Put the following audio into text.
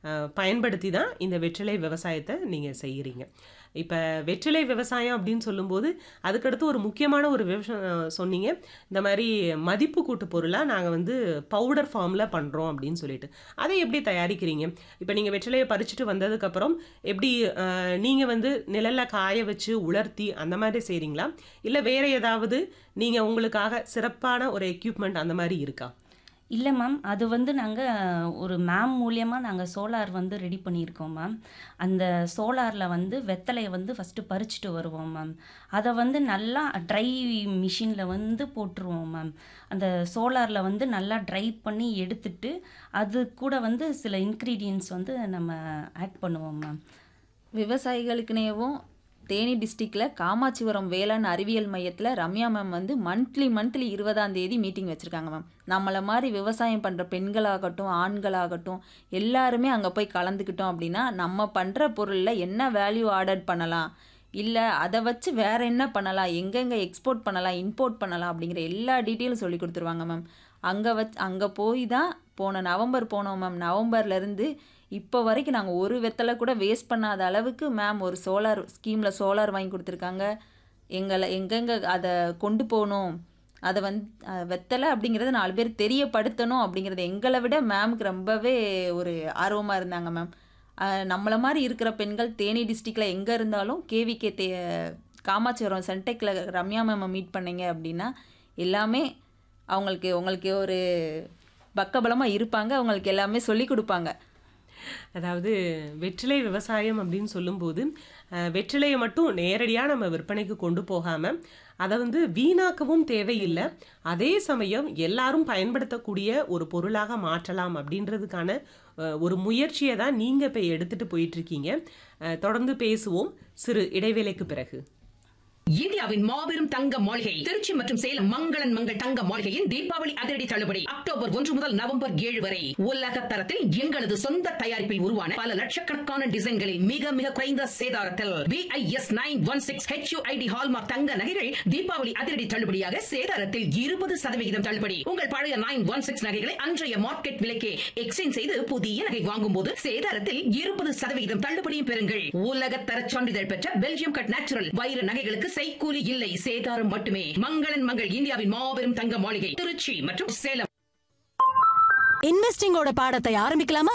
அஹ், பயன்படுத்தி தான் இந்த வெற்றிலை விவசாயத்தை நீங்கள் செய்கிறீங்க இப்போ வெற்றிலை விவசாயம் அப்படின்னு சொல்லும்போது அதுக்கடுத்து ஒரு முக்கியமான ஒரு விவசாயம் சொன்னீங்க இந்த மாதிரி மதிப்பு கூட்டு பொருளாக நாங்கள் வந்து பவுடர் ஃபார்மில் பண்ணுறோம் அப்படின்னு சொல்லிட்டு அதை எப்படி தயாரிக்கிறீங்க இப்போ நீங்கள் வெற்றிலையை பறிச்சுட்டு வந்ததுக்கப்புறம் எப்படி நீங்கள் வந்து நிழல்ல காய வச்சு உலர்த்தி அந்த மாதிரி செய்கிறீங்களா இல்லை வேறு ஏதாவது நீங்கள் உங்களுக்காக சிறப்பான ஒரு எக்யூப்மெண்ட் அந்த மாதிரி இருக்கா இல்லை மேம் அது வந்து நாங்கள் ஒரு மேம் மூலியமாக நாங்கள் சோலார் வந்து ரெடி பண்ணியிருக்கோம் மேம் அந்த சோலாரில் வந்து வெத்தலையை வந்து ஃபஸ்ட்டு பறிச்சுட்டு வருவோம் மேம் அதை வந்து நல்லா ட்ரை மிஷினில் வந்து போட்டுருவோம் மேம் அந்த சோலாரில் வந்து நல்லா ட்ரை பண்ணி எடுத்துட்டு அது கூட வந்து சில இன்க்ரீடியன்ஸ் வந்து நம்ம ஆட் பண்ணுவோம் மேம் விவசாயிகளுக்குனேவும் தேனி டிஸ்ட்ரிக்டில் காமாட்சிபுரம் வேளாண் அறிவியல் மையத்தில் ரம்யா மேம் வந்து மந்த்லி மந்த்லி இருபதாம் தேதி மீட்டிங் வச்சுருக்காங்க மேம் நம்மளை மாதிரி விவசாயம் பண்ணுற பெண்களாகட்டும் ஆண்களாகட்டும் எல்லாருமே அங்கே போய் கலந்துக்கிட்டோம் அப்படின்னா நம்ம பண்ணுற பொருளில் என்ன வேல்யூ ஆர்டர் பண்ணலாம் இல்லை அதை வச்சு வேற என்ன பண்ணலாம் எங்கெங்கே எக்ஸ்போர்ட் பண்ணலாம் இம்போர்ட் பண்ணலாம் அப்படிங்கிற எல்லா டீட்டெயிலும் சொல்லி கொடுத்துருவாங்க மேம் அங்கே வச் அங்கே போய் தான் போன நவம்பர் போனோம் மேம் நவம்பர்லேருந்து இப்போ வரைக்கும் நாங்கள் ஒரு வெத்தலை கூட வேஸ்ட் பண்ணாத அளவுக்கு மேம் ஒரு சோலார் ஸ்கீமில் சோலார் வாங்கி கொடுத்துருக்காங்க எங்களை எங்கெங்கே அதை கொண்டு போகணும் அதை வந்து அஹ், வெத்தலை அப்படிங்கிறத நாலு பேர் தெரியப்படுத்தணும் அப்படிங்கிறது எங்களை விட மேமுக்கு ரொம்பவே ஒரு ஆர்வமாக இருந்தாங்க மேம் அஹ், நம்மளை மாதிரி இருக்கிற பெண்கள் தேனி டிஸ்ட்ரிக்டில் எங்கே இருந்தாலும் கேவிகே தே காமாட்சிபுரம் சென்டெக்கில் ரம்யா மேமை மீட் பண்ணீங்க அப்படின்னா எல்லாமே அவங்களுக்கு உங்களுக்கு ஒரு பக்கபலமாக இருப்பாங்க அவங்களுக்கு எல்லாமே சொல்லி கொடுப்பாங்க அதாவது வெற்றிலை விவசாயம் அப்படின்னு சொல்லும்போது அஹ், வெற்றிலையை மட்டும் நேரடியாக நம்ம விற்பனைக்கு கொண்டு போகாமல் அதை வந்து வீணாக்கவும் தேவையில்லை அதே சமயம் எல்லாரும் பயன்படுத்தக்கூடிய ஒரு பொருளாக மாற்றலாம் அப்படின்றதுக்கான அஹ், ஒரு முயற்சியை தான் நீங்கள் இப்போ எடுத்துகிட்டு போயிட்டுருக்கீங்க அஹ், தொடர்ந்து பேசுவோம் சிறு இடைவேளைக்கு பிறகு இந்தியாவின் மாபெரும் தங்க மாளிகை திருச்சி மற்றும் சேலம் மங்களன் மங்கள் தங்க மாளிகையின் தீபாவளி அதிரடி தள்ளுபடி அக்டோபர் ஒன்று முதல் நவம்பர் ஏழு வரை உலக தரத்தில் எங்களது சொந்த தயாரிப்பில் உருவான பல லட்சக்கணக்கான டிசைன்களில் மிக மிக குறைந்த சேதாரத்தில் B I S nine one six H U I D hallmark தங்க நகைகள் தீபாவளி அதிரடி தள்ளுபடியாக சேதாரத்தில் இருபது சதவிகிதம் தள்ளுபடி உங்கள் பழைய நைன் ஒன் சிக்ஸ் நகைகளை அன்றைய மார்க்கெட் விலைக்கே எக்ஸ்சேஞ்ச் செய்து புதிய நகை வாங்கும் போது சேதாரத்தில் இருபது சதவிகிதம் தள்ளுபடியும் பெறுங்கள் உலக தர சான்றிதழ் பெற்ற பெல்ஜியம் கட் நேச்சுரல் வைர நகைகளுக்கு செய்கூலி இல்லை சேதாரம் மட்டுமே மங்களன் மங்கள் இந்தியாவின் மாபெரும் தங்க மாளிகை திருச்சி மற்றும் சேலம் இன்வெஸ்டிங்கோட பாடத்தை ஆரம்பிக்கலாமா